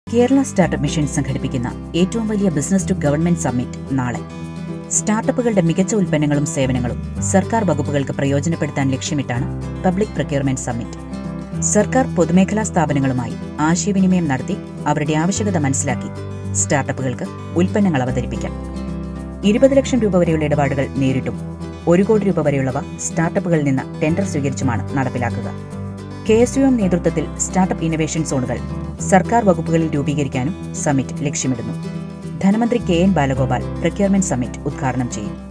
Kerala startup mission സംഘടിപ്പിക്കുന്ന ഏറ്റവും വലിയ ബിസിനസ് ടു ഗവൺമെന്റ് സമ്മിറ്റ് നാളെ സ്റ്റാർട്ടപ്പുകളുടെ മികച്ച ഉൽപ്പന്നങ്ങളും സേവനങ്ങളും സർക്കാർ വകുപ്പുകൾക്ക് പ്രയോജനപ്പെടുത്താൻ ലക്ഷ്യമിട്ടാണ് പബ്ലിക് പ്രൊക്യൂർമെന്റ് സമ്മിറ്റ് സർക്കാർ പൊതുമേഖലാ സ്ഥാപനങ്ങളുമായി ആശയവിനിമയം നടത്തി അവരുടെ ആവശ്യകത മനസ്സിലാക്കി സ്റ്റാർട്ടപ്പുകൾക്ക് ഉൽപ്പന്നങ്ങൾ അവതരിപ്പിക്കാം ഇരുപത് ലക്ഷം രൂപ വരെയുള്ള ഇടപാടുകൾ നേരിട്ടും ഒരു കോടി രൂപ വരെയുള്ളവ സ്റ്റാർട്ടപ്പുകളിൽ നിന്ന് ടെൻഡർ സ്വീകരിച്ചുമാണ് നടപ്പിലാക്കുക കെ എസ് യു എം നേതൃത്വത്തിൽ സ്റ്റാർട്ടപ്പ് ഇന്നവേഷൻ സോണുകൾ സർക്കാർ വകുപ്പുകളിൽ രൂപീകരിക്കാനും സമ്മിറ്റ് ലക്ഷ്യമിടുന്നു ധനമന്ത്രി K N Balagopal procurement summit ഉദ്ഘാടനം ചെയ്യും